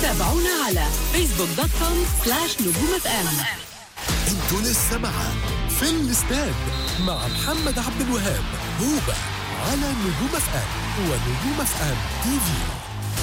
تابعونا على فيسبوك دوت كوم سلاش نجوم اف ام انتوا لسه مع في الاستاد مع محمد عبد الوهاب هوبا على نجوم اف ام ونجوم اف ام تي في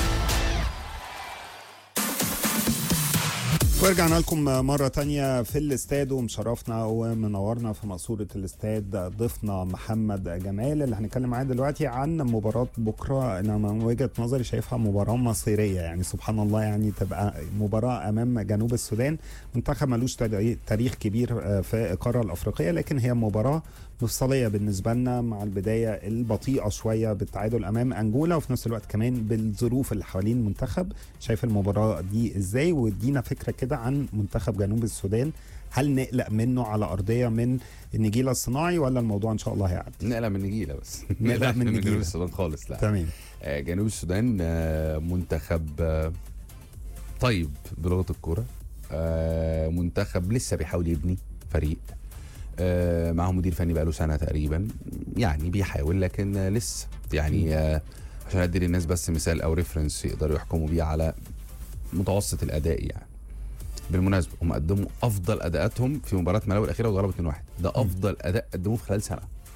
ورجعنا لكم مرة تانية في الاستاد ومشرفنا ومنورنا في مقصورة الاستاد ضيفنا محمد جمال اللي هنتكلم معاه دلوقتي عن مباراة بكرة أنا من وجهة نظري شايفها مباراة مصيرية يعني سبحان الله يعني تبقى مباراة أمام جنوب السودان منتخب ملوش تاري- تاريخ كبير آه، في القارة الأفريقية لكن هي مباراة مفصلية بالنسبة لنا مع البداية البطيئة شوية بالتعادل أمام أنجولا وفي نفس الوقت كمان بالظروف اللي حوالين المنتخب شايف المباراة دي إزاي وادينا فكرة كده عن منتخب جنوب السودان هل نقلق منه على أرضية من النجيلة الصناعي ولا الموضوع إن شاء الله هيعدي نقلة من نجيلة بس نقلة من نجيلة. جنوب السودان خالص لا تمام آه، جنوب السودان آه، منتخب آه، طيب بلغة الكورة آه، منتخب لسه بيحاول يبني فريق آه، معاه مدير فني بقاله سنة تقريبا يعني بيحاول لكن آه، لسه يعني آه، عشان ادي للناس بس مثال او ريفرنس يقدروا يحكموا بيه على متوسط الاداء يعني بالمناسبه هم قدموا افضل اداءاتهم في مباراه ملاوي الاخيره وضربوا 2-1 ده افضل اداء قدموه في خلال سنه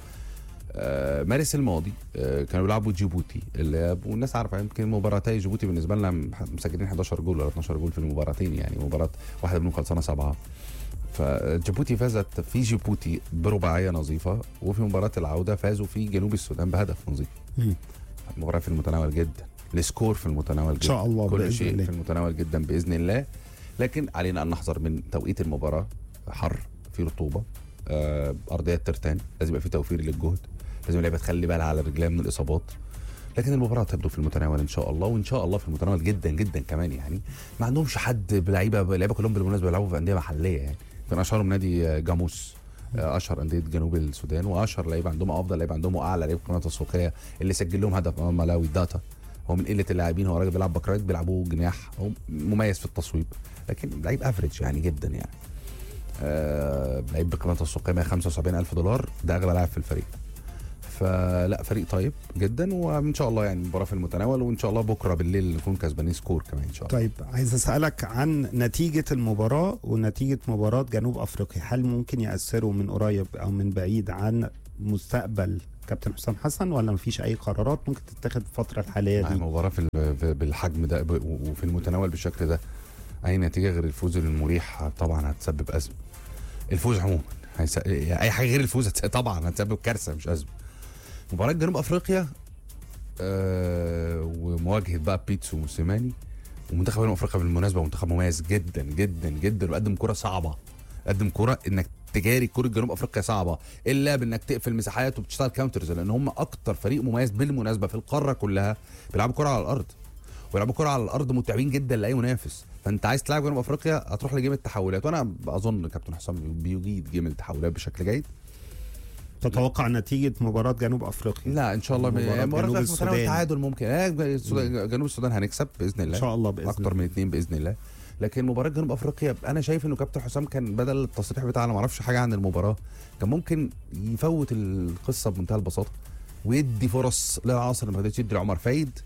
آه، مارس الماضي آه، كانوا بيلعبوا جيبوتي اللي والناس عارفه يمكن مباراتي جيبوتي بالنسبه لنا مسجلين 11 جول ولا 12 جول في المباراتين يعني مباراه واحده منهم خلصانه سبعه فجيبوتي فازت في جيبوتي برباعيه نظيفه وفي مباراه العوده فازوا في جنوب السودان بهدف نظيف مم. المباراه في المتناول جدا السكور في المتناول إن جدا شاء الله كل بإذن شيء الله. في المتناول جدا باذن الله لكن علينا ان نحذر من توقيت المباراه حر في رطوبه آه، ارضيه ترتان لازم يبقى في توفير للجهد لازم اللعيبه تخلي بالها على رجلها من الاصابات لكن المباراه تبدو في المتناول ان شاء الله وان شاء الله في المتناول جدا جدا كمان يعني ما عندهمش حد بلعيبه لعيبه كلهم بالمناسبه بيلعبوا في انديه محليه يعني كان اشهرهم نادي آه، جاموس آه، اشهر انديه جنوب السودان واشهر لعيبه عندهم افضل لعيبه عندهم واعلى لعيبه قناه تسويقيه اللي سجل لهم هدف امام ملاوي داتا هو من قله اللاعبين هو راجل بيلعب باك رايت بيلعبوه جناح هو مميز في التصويب لكن لعيب افريج يعني جدا يعني آه لعيب بقيمه تسويقيه 175 الف دولار ده اغلى لاعب في الفريق فلا فريق طيب جدا وان شاء الله يعني مباراه في المتناول وان شاء الله بكره بالليل نكون كسبانين سكور كمان ان شاء الله طيب عايز أسألك عن نتيجة المباراة ونتيجة مباراة جنوب أفريقيا هل ممكن يأثروا من قريب أو من بعيد عن مستقبل كابتن حسام حسن ولا مفيش أي قرارات ممكن تتخذ في الفترة الحالية يعني دي مباراه في ال- في- بالحجم ده ب- وفي المتناول بالشكل ده اي نتيجه غير الفوز المريح طبعا هتسبب ازمه الفوز عموما هيس... اي حاجه غير الفوز هتس... طبعا هتسبب كارثه مش ازمه مباراه جنوب افريقيا آه ومواجهه بقى بيتسو موسيماني ومنتخب جنوب افريقيا بالمناسبه منتخب مميز جدا جدا جدا وقدم كره صعبه قدم كره انك تجاري كره جنوب افريقيا صعبه الا بانك تقفل مساحات وبتشتغل كاونترز لان هم اكتر فريق مميز بالمناسبه في القاره كلها بيلعبوا كره على الارض ويلعبوا كره على الارض متعبين جدا لاي منافس فانت عايز تلعب جنوب افريقيا هتروح لجيم التحولات وانا اظن كابتن حسام بيجيد جيم التحولات بشكل جيد تتوقع نتيجة مباراة جنوب أفريقيا لا ان شاء الله مباراة مباراة جنوب في متناول السودان. تعادل ممكن آه، السودان- جنوب السودان هنكسب باذن الله إن شاء الله بإذن اكتر من اثنين باذن الله لكن مباراه جنوب افريقيا انا شايف انه كابتن حسام كان بدل التصريح بتاعنا ما اعرفش حاجه عن المباراه كان ممكن يفوت القصه بمنتهى البساطه ويدي فرص لعاصر ما يدي لعمر فايد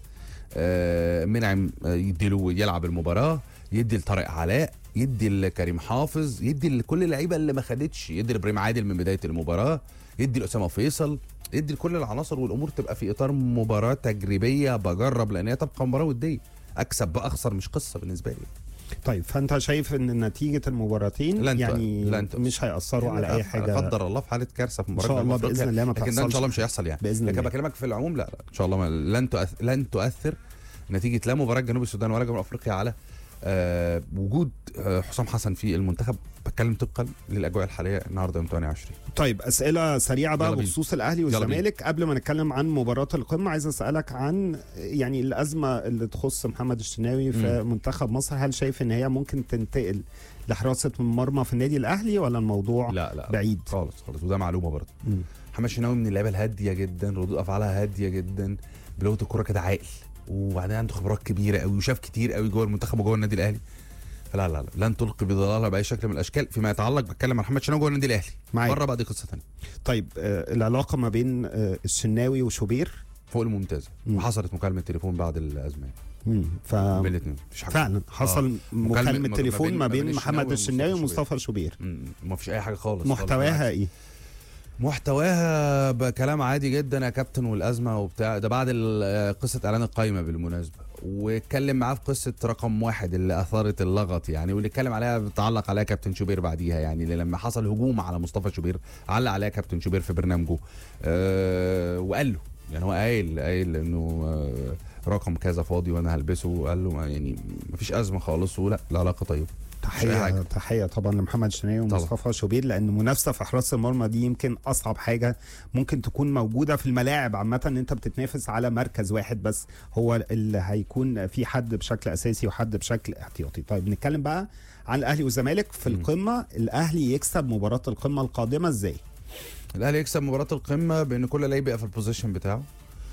آه منعم آه، يديله يلعب المباراه يدي لطارق علاء يدي لكريم حافظ يدي لكل اللعيبه اللي ما خدتش يدي لابراهيم عادل من بدايه المباراه يدي لاسامه فيصل يدي لكل العناصر والامور تبقى في اطار مباراه تجريبيه بجرب لان هي تبقى مباراه وديه اكسب باخسر مش قصه بالنسبه لي طيب فأنت شايف إن نتيجة المباراتين لن تؤ- يعني لن تؤ- مش هيأثروا على أي حاجة قدر الله في حاله كارثه في مباراه شاء الله جنوب بإذن أفريقيا. الله ما لكن ده ان تحصلش. شاء الله مش هيحصل يعني بإذن لكن الله. بكلمك في العموم لا لا ان شاء الله ما لن تؤثر لن تؤثر نتيجه لا مباراه جنوب السودان ولا جنوب افريقيا على آه وجود آه حسام حسن في المنتخب بتكلم طبقا للاجواء الحاليه النهارده يوم 28 طيب اسئله سريعه بقى يلا بينا. بخصوص الاهلي يلا والزمالك قبل ما نتكلم عن مباراه القمه عايز اسالك عن يعني الازمه اللي تخص محمد الشناوي في منتخب مصر هل شايف ان هي ممكن تنتقل لحراسه المرمى في النادي الاهلي ولا الموضوع لا لا بعيد خالص خالص وده معلومه برضه مم. محمد شناوي من اللعيبه الهاديه جدا ردود افعالها هاديه جدا بلغه الكوره كده عاقل وبعدين عنده خبرات كبيره قوي وشاف كتير قوي جوه المنتخب وجوه النادي الاهلي فلا لا لا لن تلقي بضلالها باي شكل من الاشكال فيما يتعلق بتكلم عن محمد شناوي جوه النادي الاهلي معاك. بره بقى دي قصه ثانيه طيب آه العلاقه ما بين آه الشناوي وشوبير فوق الممتازه مم. وحصلت مكالمه تليفون بعد الازمه مم. ف بين الاثنين مفيش حاجه فعلا حصل مكالمة- مكالمة ما تليفون بين- ما ما بين بين محمد الشناوي الشناوي ومصطفى ومصطفى شوبير مم. ما فيش اي حاجه خالص محتواها خالص. ايه؟ محتواها بكلام عادي جدا يا كابتن والازمه وبتاع ده بعد ال- قصه اعلان القايمه بالمناسبه واتكلم معاه في قصه رقم واحد اللي اثارت اللغط يعني واللي اتكلم عليها بتعلق عليها كابتن شوبير بعديها يعني اللي لما حصل هجوم على مصطفى شوبير علق عليها كابتن شوبير في برنامجه أه وقال له يعني هو قايل قايل انه آه، رقم كذا فاضي وانا هلبسه قال له ما يعني مفيش ازمه خالص ولا العلاقه طيبه مش أي تحية حاجة. تحية طبعا لمحمد الشناوي طبعا. ومصطفى شوبير لأن منافسة في حراسة المرمى دي يمكن أصعب حاجة ممكن تكون موجودة في الملاعب عامة إن أنت بتتنافس على مركز واحد بس هو اللي هيكون في حد بشكل أساسي وحد بشكل احتياطي طيب نتكلم بقى عن الأهلي والزمالك في القمة الأهلي يكسب مباراة القمة القادمة إزاي؟ الاهلي يكسب مباراه القمه بان كل لعيب يبقى في البوزيشن بتاعه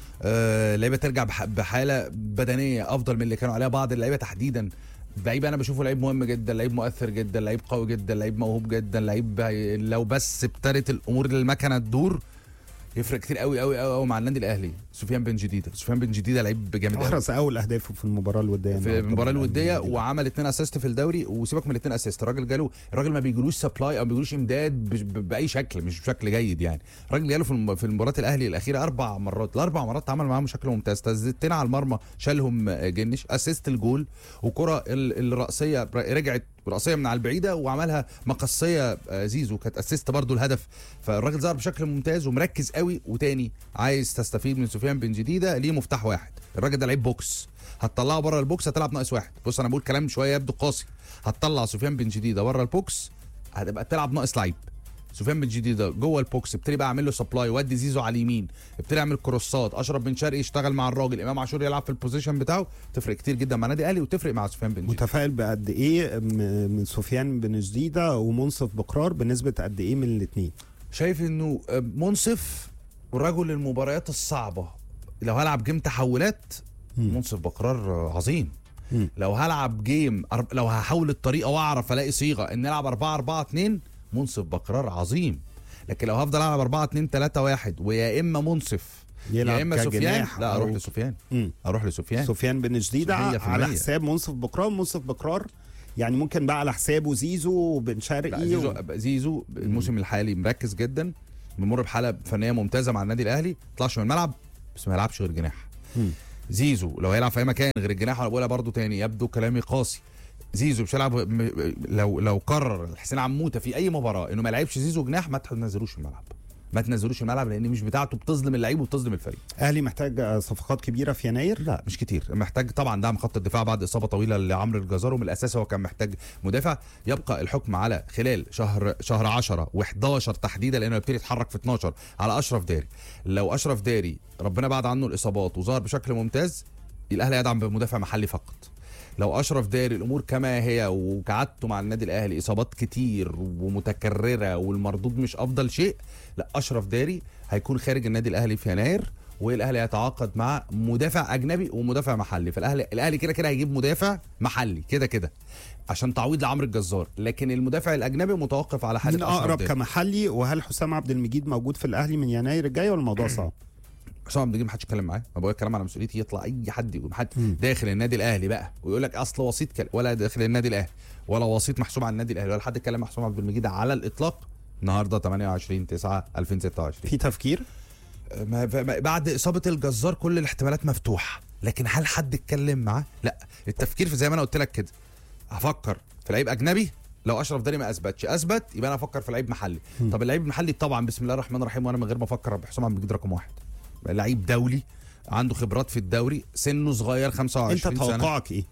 آه، اللعيبه ترجع بح- بحاله بدنيه افضل من اللي كانوا عليها بعض اللعيبه تحديدا لعيب انا بشوفه لعيب مهم جدا لعيب مؤثر جدا لعيب قوي جدا لعيب موهوب جدا لعيب هي- لو بس ابتدت الامور المكنه تدور يفرق كتير قوي قوي قوي, قوي مع النادي الاهلي سفيان بن جديده سفيان بن جديده لعيب جامد قوي أحرز أول أهدافه في المباراة الودية في المباراه الوديه وعمل اتنين اسيست في الدوري وسيبك من الاتنين اسيست الراجل جاله الراجل ما بيجيلوش سبلاي او ما بيجيلوش امداد ب- ب- باي شكل مش بشكل جيد يعني الراجل جاله في الم- في المباراه الاهلي الاخيره اربع مرات الاربع مرات عمل معاهم بشكل ممتاز تزتين على المرمى شالهم آه، جنش اسيست الجول وكره ال- الراسيه ر- رجعت راسيه من على البعيده وعملها مقصيه آه، زيزو كانت اسيست برضو الهدف فالراجل ظهر بشكل ممتاز ومركز قوي وتاني عايز تستفيد من سفيان بن جديده ليه مفتاح واحد الراجل ده لعيب بوكس هتطلعه بره البوكس هتلعب ناقص واحد بص انا بقول كلام شويه يبدو قاسي هتطلع سفيان بن جديده بره البوكس هتبقى تلعب ناقص لعيب سفيان بن جديده جوه البوكس ابتدي بقى اعمل له سبلاي ودي زيزو على اليمين ابتدي اعمل كروسات اشرف بن شرقي يشتغل مع الراجل امام عاشور يلعب في البوزيشن بتاعه تفرق كتير جدا مع النادي الاهلي وتفرق مع سفيان بن جديده متفائل بقد ايه م- من سفيان بن جديده ومنصف بقرار بنسبه قد ايه من الاثنين شايف انه منصف رجل المباريات الصعبه لو هلعب جيم تحولات منصف بقرار عظيم مم. لو هلعب جيم أر- لو هحول الطريقه واعرف الاقي صيغه ان نلعب 4 4 2 منصف بقرار عظيم لكن لو هفضل العب 4 2 3 1 ويا اما منصف يلعب يا اما سفيان كجناح لا اروح أو- لسفيان مم. اروح لسفيان سفيان بن جديده مية في على المية. حساب منصف بقرار منصف بقرار يعني ممكن بقى على حسابه زيزو وبن لا شرقي زيزو و... زيزو الموسم الحالي مركز جدا بيمر بحاله فنيه ممتازه مع النادي الاهلي ما طلعش من الملعب بس ما يلعبش غير جناح مم. زيزو لو هيلعب في اي مكان غير الجناح انا بقولها برضو تاني يبدو كلامي قاسي زيزو مش هيلعب م- لو لو قرر حسين عموته في اي مباراه انه ما يلعبش زيزو جناح ما تنزلوش الملعب ما تنزلوش الملعب لان مش بتاعته بتظلم اللعيب وبتظلم الفريق اهلي محتاج آه، صفقات كبيره في يناير لا مش كتير محتاج طبعا دعم خط الدفاع بعد اصابه طويله لعمرو الجزار ومن الاساس هو كان محتاج مدافع يبقى الحكم على خلال شهر شهر 10 و11 تحديدا لانه يبتدي يتحرك في 12 على اشرف داري لو اشرف داري ربنا بعد عنه الاصابات وظهر بشكل ممتاز الاهلي يدعم بمدافع محلي فقط لو اشرف داري الامور كما هي وقعدته مع النادي الاهلي اصابات كتير ومتكرره والمردود مش افضل شيء لا اشرف داري هيكون خارج النادي الاهلي في يناير والاهلي هيتعاقد مع مدافع اجنبي ومدافع محلي فالاهلي الاهلي كده كده هيجيب مدافع محلي كده كده عشان تعويض لعمرو الجزار لكن المدافع الاجنبي متوقف على حاله مين أشرف اقرب داري. كمحلي وهل حسام عبد المجيد موجود في الاهلي من يناير الجاي ولا الموضوع صعب؟ حسام عبد المجيد ما حدش يتكلم معاه ما بقول الكلام على مسؤوليتي يطلع اي حد يقول حد مم. داخل النادي الاهلي بقى ويقول لك اصل وسيط كل... ولا داخل النادي الاهلي ولا وسيط محسوب على النادي الاهلي ولا حد اتكلم مع حسام عبد المجيد على الاطلاق النهارده 28 9 2026 في تفكير ما ما- بعد اصابه الجزار كل الاحتمالات مفتوحه لكن هل حد اتكلم معاه لا التفكير في زي ما انا قلت لك كده هفكر في لعيب اجنبي لو اشرف داري ما اثبتش اثبت يبقى انا افكر في لعيب محلي م. طب اللعيب المحلي طبعا بسم الله الرحمن الرحيم وانا من غير ما افكر بحسام عبد المجيد رقم واحد لعيب دولي عنده خبرات في الدوري سنه صغير 25 انت سنه توقعك ايه؟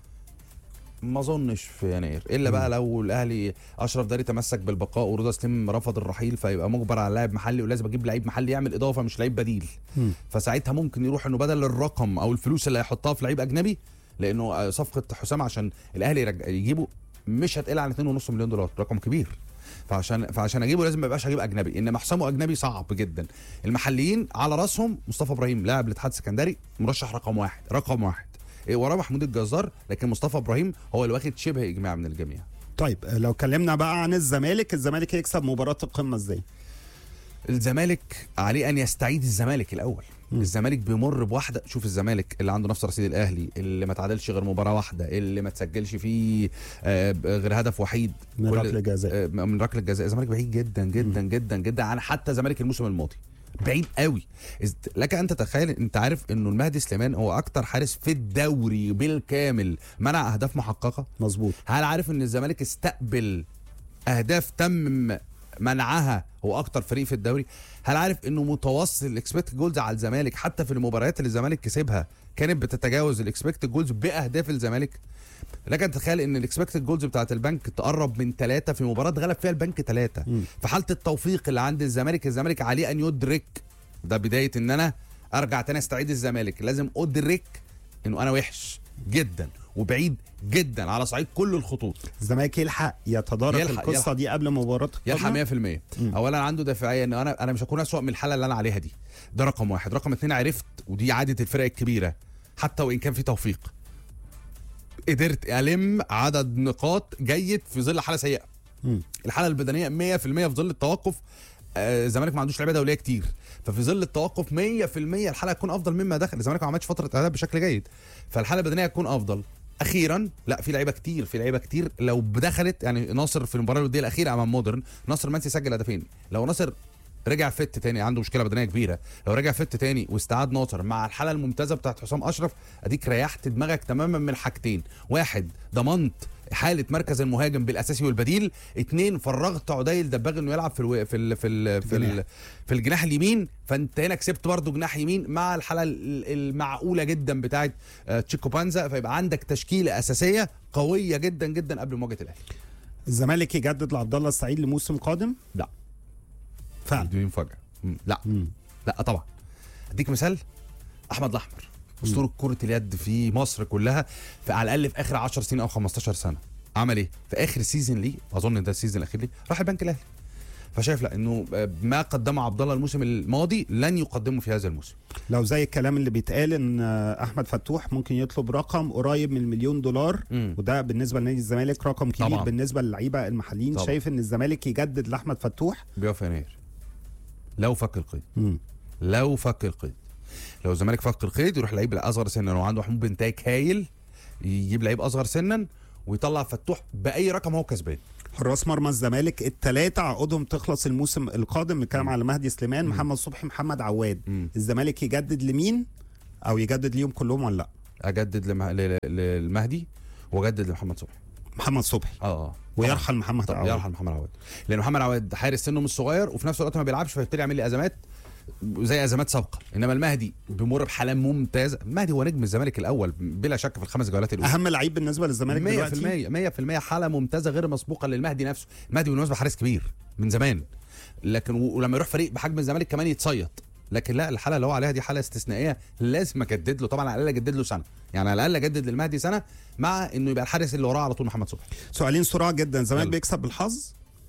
ما اظنش في يناير الا بقى لو الاهلي اشرف داري تمسك بالبقاء ورضا سليم رفض الرحيل فيبقى مجبر على لاعب محلي ولازم اجيب لعيب محلي يعمل اضافه مش لعيب بديل مم. فساعتها ممكن يروح انه بدل الرقم او الفلوس اللي هيحطها في لعيب اجنبي لانه آه، صفقه حسام عشان الاهلي يرج- يجيبه مش هتقل عن 2.5 مليون دولار رقم كبير فعشان فعشان اجيبه لازم ما يبقاش اجيب اجنبي انما حسامه اجنبي صعب جدا المحليين على راسهم مصطفى ابراهيم لاعب الاتحاد السكندري مرشح رقم واحد رقم واحد إيه وراه محمود الجزار لكن مصطفى ابراهيم هو اللي واخد شبه اجماع من الجميع طيب آه، لو اتكلمنا بقى عن الزمالك الزمالك يكسب مباراه القمه ازاي؟ الزمالك عليه ان يستعيد الزمالك الاول الزمالك بيمر بواحده شوف الزمالك اللي عنده نفس رصيد الاهلي اللي ما تعادلش غير مباراه واحده اللي ما تسجلش فيه آه، غير هدف وحيد من كل- ركله جزاء آه، من ركله الجزاء الزمالك بعيد جدا جدا جدا جدا عن حتى زمالك الموسم الماضي بعيد قوي إز- لك ان تتخيل انت عارف انه المهدي سليمان هو اكتر حارس في الدوري بالكامل منع اهداف محققه مظبوط هل عارف ان الزمالك استقبل اهداف تم منعها هو اكتر فريق في الدوري هل عارف انه متوسط الاكسبكت جولز على الزمالك حتى في المباريات اللي الزمالك كسبها كانت بتتجاوز الاكسبكت جولز باهداف الزمالك لك ان تتخيل ان الاكسبكت جولز بتاعت البنك تقرب من ثلاثة في مباراة غلب فيها البنك ثلاثة مم. في حالة التوفيق اللي عند الزمالك الزمالك عليه ان يدرك ده بداية ان انا ارجع تاني استعيد الزمالك لازم ادرك انه انا وحش جدا وبعيد جدا على صعيد كل الخطوط الزمالك يلحق يتدارك يلحق- القصه يلحق. دي قبل مباراه يلحق القمة؟ 100% اولا عنده دافعيه ان انا انا مش هكون اسوأ من الحاله اللي انا عليها دي ده رقم واحد رقم اتنين عرفت ودي عاده الفرق الكبيره حتى وان كان في توفيق قدرت الم عدد نقاط جيد في ظل حاله سيئه مم. الحاله البدنيه 100% في ظل التوقف آه، الزمالك ما عندوش لعيبه دوليه كتير ففي ظل التوقف 100% الحاله هتكون افضل مما دخل الزمالك ما عملش فتره اعداد بشكل جيد فالحاله البدنيه هتكون افضل اخيرا لا في لعيبه كتير في لعيبه كتير لو دخلت يعني ناصر في المباراه الوديه الاخيره امام مودرن ناصر منسي سجل هدفين لو ناصر رجع فت تاني عنده مشكله بدنيه كبيره لو رجع فت تاني واستعاد ناصر مع الحاله الممتازه بتاعت حسام اشرف اديك ريحت دماغك تماما من حاجتين واحد ضمنت حاله مركز المهاجم بالاساسي والبديل اتنين فرغت عديل دباغ انه يلعب في الو... في ال... في ال... في, ال... في الجناح اليمين فانت هنا كسبت برضه جناح يمين مع الحاله ال- المعقوله جدا بتاعت آه، تشيكو بانزا فيبقى عندك تشكيله اساسيه قويه جدا جدا قبل مواجهه الاهلي الزمالك يجدد لعبد الله السعيد لموسم قادم لا فعلا دي مفاجاه مم. لا مم. لا طبعا اديك مثال احمد الاحمر اسطوره كره اليد في مصر كلها في على الاقل في اخر 10 سنين او 15 سنه عمل ايه في اخر سيزون ليه اظن ده السيزون الاخير ليه راح البنك الاهلي فشايف لا انه ما قدمه عبد الله الموسم الماضي لن يقدمه في هذا الموسم لو زي الكلام اللي بيتقال ان آه، احمد فتوح ممكن يطلب رقم قريب من المليون دولار مم. وده بالنسبه لنادي الزمالك رقم كبير طبعاً. بالنسبه للعيبه المحليين طبعاً. شايف ان الزمالك يجدد لاحمد فتوح بيقف يناير لو فك القيد مم. لو فك القيد لو الزمالك فك القيد يروح لعيب اصغر سنا لو عنده حبوب انتاج هايل يجيب لعيب اصغر سنا ويطلع فتوح باي رقم هو كسبان حراس مرمى الزمالك الثلاثه عقودهم تخلص الموسم القادم بنتكلم على مهدي سليمان محمد صبحي محمد عواد مم. الزمالك يجدد لمين او يجدد ليهم كلهم ولا لا اجدد لمه... ل- ل- للمهدي واجدد لمحمد صبحي محمد صبحي اه اه ويرحل محمد طب عواد يرحل محمد عواد لان محمد عواد حارس سنه مش صغير وفي نفس الوقت ما بيلعبش فيبتدي يعمل لي ازمات زي ازمات سابقه انما المهدي بيمر بحاله ممتازه المهدي هو نجم الزمالك الاول بلا شك في الخمس جولات الاولى اهم لعيب بالنسبه للزمالك 100% دلوقتي 100% حاله ممتازه غير مسبوقه للمهدي نفسه المهدي بالمناسبه حارس كبير من زمان لكن و- ولما يروح فريق بحجم الزمالك كمان يتصيد لكن لا الحاله اللي هو عليها دي حاله استثنائيه لازم اجدد له طبعا على الاقل اجدد له سنه يعني على الاقل اجدد للمهدي سنه مع انه يبقى الحارس اللي وراه على طول محمد صبحي سؤالين سرعه جدا الزمالك يلا. بيكسب بالحظ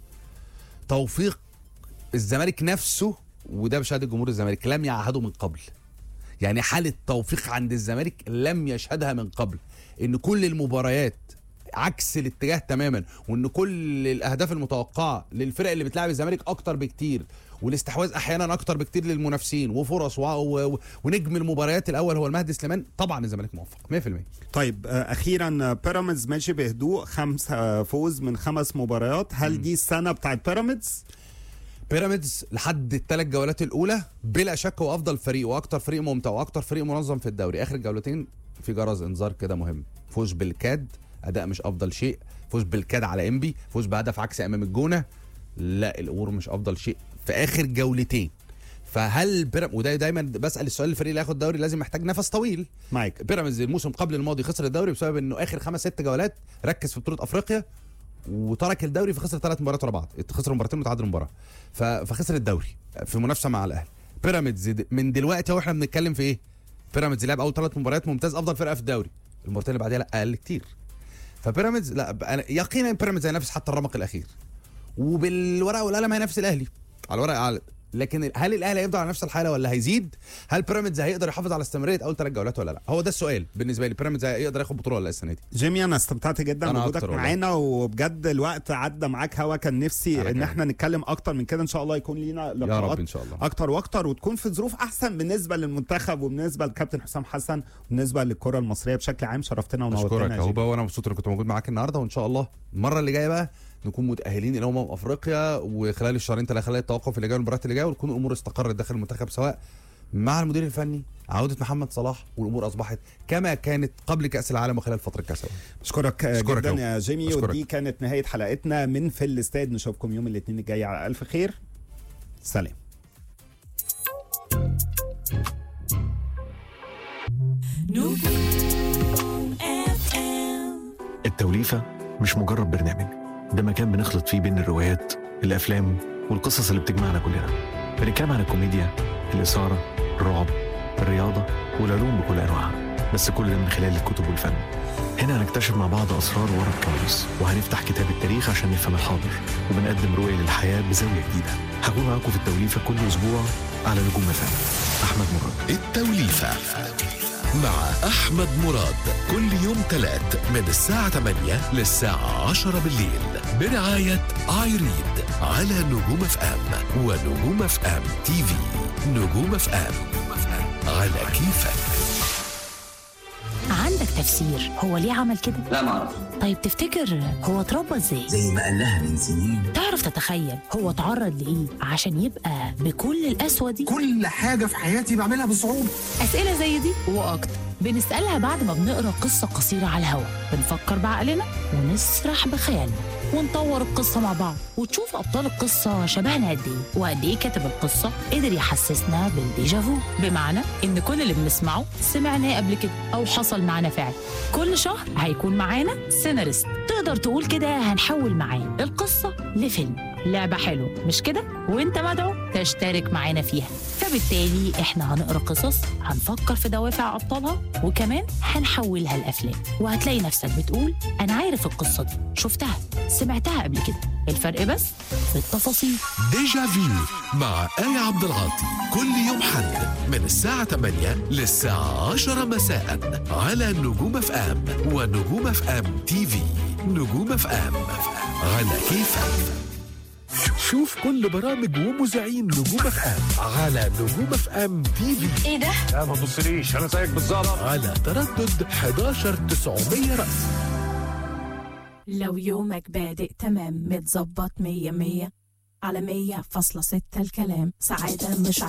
توفيق الزمالك نفسه وده بشهاده جمهور الزمالك لم يعهده من قبل يعني حاله توفيق عند الزمالك لم يشهدها من قبل ان كل المباريات عكس الاتجاه تماما وان كل الاهداف المتوقعه للفرق اللي بتلعب الزمالك اكتر بكتير والاستحواذ احيانا اكتر بكتير للمنافسين وفرص و... و... ونجم المباريات الاول هو المهدي سليمان طبعا الزمالك موفق 100% طيب آه، اخيرا آه، بيراميدز ماشي بهدوء خمس آه، فوز من خمس مباريات هل دي السنه بتاعت بيراميدز بيراميدز لحد الثلاث جولات الاولى بلا شك هو افضل فريق واكتر فريق ممتع واكتر فريق منظم في الدوري اخر جولتين في جرس انذار كده مهم فوز بالكاد اداء مش افضل شيء فوز بالكاد على انبي فوز بهدف عكسي امام الجونه لا الامور مش افضل شيء في اخر جولتين فهل بيراميدز وده دايما بسال السؤال الفريق اللي هياخد الدوري لازم محتاج نفس طويل معاك بيراميدز الموسم قبل الماضي خسر الدوري بسبب انه اخر خمس ست جولات ركز في بطوله افريقيا وترك الدوري فخسر ثلاث مباريات ورا بعض خسر مباراتين وتعادل مباراه ف- فخسر الدوري في منافسه مع الاهلي بيراميدز د- من دلوقتي اهو احنا بنتكلم في ايه بيراميدز لعب اول ثلاث مباريات ممتاز افضل فرقه في الدوري المباراتين اللي بعديها لا اقل كتير فبيراميدز لا ب- أنا يقينا بيراميدز هينافس حتى الرمق الاخير وبالورقه والقلم هينافس الاهلي على الورق على لكن هل الاهلي هيفضل على نفس الحاله ولا هيزيد هل بيراميدز هيقدر يحافظ على استمراريه اول ثلاث جولات ولا لا هو ده السؤال بالنسبه لي بيراميدز هيقدر ياخد بطوله ولا لا السنه دي جيمي انا استمتعت جدا أنا بوجودك أكتر والله. معانا وبجد الوقت عدى معاك هوا كان نفسي أنا ان كمان. احنا نتكلم اكتر من كده ان شاء الله يكون لينا لقاءات رب إن شاء الله. اكتر واكتر وتكون في ظروف احسن بالنسبه للمنتخب وبالنسبه للكابتن حسام حسن وبالنسبه للكره المصريه بشكل عام شرفتنا اشكرك ونورتنا يا اهو جيمي. بقى وانا مبسوط اني كنت موجود معاك النهارده وان شاء الله المره اللي جايه بقى نكون متاهلين الى امم افريقيا وخلال الشهرين ثلاثه خلال التوقف اللي جاي والمباريات اللي جايه وتكون الامور استقرت داخل المنتخب سواء مع المدير الفني عوده محمد صلاح والامور اصبحت كما كانت قبل كاس العالم وخلال فتره كاس العالم اشكرك أشكرك جدا أهو. يا جيمي أشكرك. ودي كانت نهايه حلقتنا من في الاستاد نشوفكم يوم الاثنين الجاي على الف خير سلام التوليفة مش مجرد برنامج ده مكان بنخلط فيه بين الروايات الأفلام والقصص اللي بتجمعنا كلنا بنتكلم عن الكوميديا الإثارة الرعب الرياضة والعلوم بكل أنواعها بس كل ده من خلال الكتب والفن هنا هنكتشف مع بعض أسرار ورا الكواليس وهنفتح كتاب التاريخ عشان نفهم الحاضر وبنقدم رؤية للحياة بزاوية جديدة هكون معاكم في التوليفة كل أسبوع على نجوم فن أحمد مراد التوليفة مع أحمد مراد كل يوم تلات من الساعة 8 للساعة 10 بالليل برعاية ايريد على نجوم اف ام ونجوم اف ام تي في نجوم اف ام على كيفك عندك تفسير هو ليه عمل كده؟ لا ما اعرف طيب تفتكر هو اتربى ازاي؟ زي ما قال لها من سنين تعرف تتخيل هو اتعرض لايه عشان يبقى بكل القسوه دي؟ كل حاجة في حياتي بعملها بصعوبة اسئله زي دي واكتر بنسالها بعد ما بنقرا قصه قصيره على الهوا بنفكر بعقلنا ونسرح بخيالنا ونطور القصه مع بعض وتشوف ابطال القصه شبهنا قد ايه وقد ايه كاتب القصه قدر يحسسنا بالديجافو بمعنى ان كل اللي بنسمعه سمعناه قبل كده او حصل معانا فعلا كل شهر هيكون معانا سيناريست تقدر تقول كده هنحول معاه القصه لفيلم لعبة حلوة مش كده؟ وانت مدعو تشترك معانا فيها فبالتالي احنا هنقرا قصص هنفكر في دوافع ابطالها وكمان هنحولها لافلام وهتلاقي نفسك بتقول انا عارف القصة دي شفتها سمعتها قبل كده الفرق بس في التفاصيل ديجا فيو مع آية عبد العاطي كل يوم حد من الساعة 8 للساعة 10 مساء على نجوم اف ام ونجوم اف ام تي في نجوم اف ام على كيفك شوف كل برامج ومذيعين نجوم اف ام على نجوم اف ام تي في ايه ده؟ ما تبصليش أنا زيك بالظبط على تردد 11900 رأس لو يومك بادئ تمام متظبط مية مية على مية فاصلة ستة الكلام سعادة مش